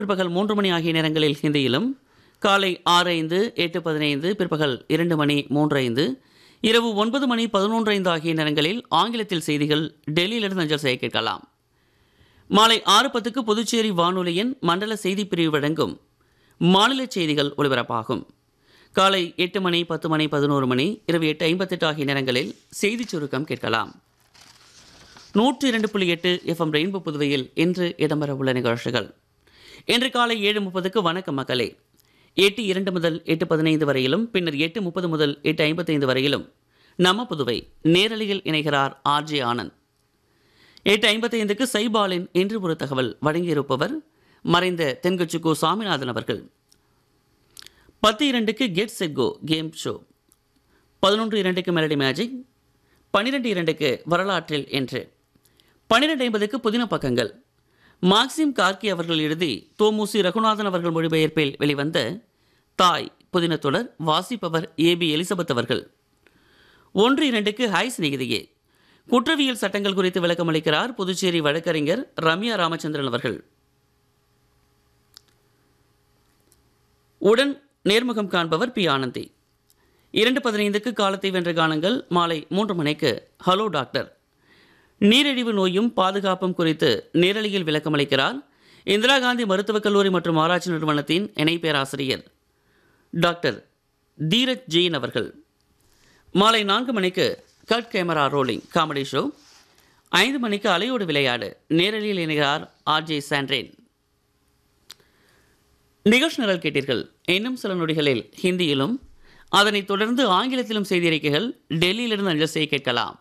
பிற்பகல் மூன்று மணி ஆகிய நேரங்களில் ஹிந்தியிலும் காலை ஆறு ஐந்து எட்டு பதினைந்து பிற்பகல் இரண்டு மணி மூன்று ஐந்து இரவு ஒன்பது மணி பதினொன்று ஐந்து ஆகிய நேரங்களில் ஆங்கிலத்தில் செய்திகள் டெல்லியிலிருந்து அஞ்சல் செய்ய கேட்கலாம் மாலை ஆறு பத்துக்கு புதுச்சேரி வானொலியின் மண்டல செய்திப் பிரிவு வழங்கும் மாநில செய்திகள் ஒலிபரப்பாகும் காலை எட்டு மணி பத்து மணி பதினோரு மணி இரவு எட்டு ஐம்பத்தெட்டு ஆகிய நேரங்களில் செய்திச் சுருக்கம் கேட்கலாம் நூற்றி இரண்டு புள்ளி எட்டு எஃப்எம் ரெயின்போ புதுவையில் இன்று இடம்பெற உள்ள நிகழ்ச்சிகள் இன்று காலை ஏழு முப்பதுக்கு வணக்கம் மக்களே எட்டு இரண்டு முதல் எட்டு பதினைந்து வரையிலும் பின்னர் எட்டு முப்பது முதல் எட்டு ஐம்பத்தைந்து வரையிலும் நம்ம புதுவை நேரலையில் இணைகிறார் ஆர்ஜே ஆனந்த் எட்டு ஐம்பத்தைந்துக்கு சைபாலின் இன்று ஒரு தகவல் வழங்கியிருப்பவர் மறைந்த தென்கட்சிக்கோ சாமிநாதன் அவர்கள் பத்து இரண்டுக்கு get set go game show பதினொன்று இரண்டுக்கு மெலடி மேஜிக் பன்னிரெண்டு இரண்டுக்கு வரலாற்றில் என்று பன்னிரெண்டு ஐம்பதுக்கு புதின பக்கங்கள் மார்க்சிம் கார்கி அவர்கள் எழுதி தோமுசி ரகுநாதன் அவர்கள் மொழிபெயர்ப்பில் வெளிவந்த தாய் புதின தொடர் வாசிப்பவர் ஏபி எலிசபெத் அவர்கள் ஒன்று இரண்டுக்கு ஹாய் சிநேகிதியே குற்றவியல் சட்டங்கள் குறித்து விளக்கமளிக்கிறார் புதுச்சேரி வழக்கறிஞர் ரம்யா ராமச்சந்திரன் அவர்கள் உடன் நேர்முகம் காண்பவர் பி ஆனந்தி இரண்டு பதினைந்துக்கு காலத்தை வென்ற கானங்கள் மாலை மூன்று மணிக்கு ஹலோ டாக்டர் நீரிழிவு நோயும் பாதுகாப்பும் குறித்து நேரலையில் விளக்கமளிக்கிறார் இந்திரா காந்தி மருத்துவக் கல்லூரி மற்றும் ஆராய்ச்சி நிறுவனத்தின் இணை பேராசிரியர் டாக்டர் தீரஜ் ஜெயின் அவர்கள் மாலை நான்கு மணிக்கு cut camera rolling comedy show ஐந்து மணிக்கு அலையோடு விளையாடு நேரலில் இணைகிறார் ஆர்ஜே சாண்ட்ரேன் நிகழ்ச்சி நிரல் கேட்டீர்கள் இன்னும் சில நொடிகளில் ஹிந்தியிலும் அதனைத் தொடர்ந்து ஆங்கிலத்திலும் செய்தியறிக்கைகள் டெல்லியிலிருந்து அஞ்சல் செய்ய கேட்கலாம்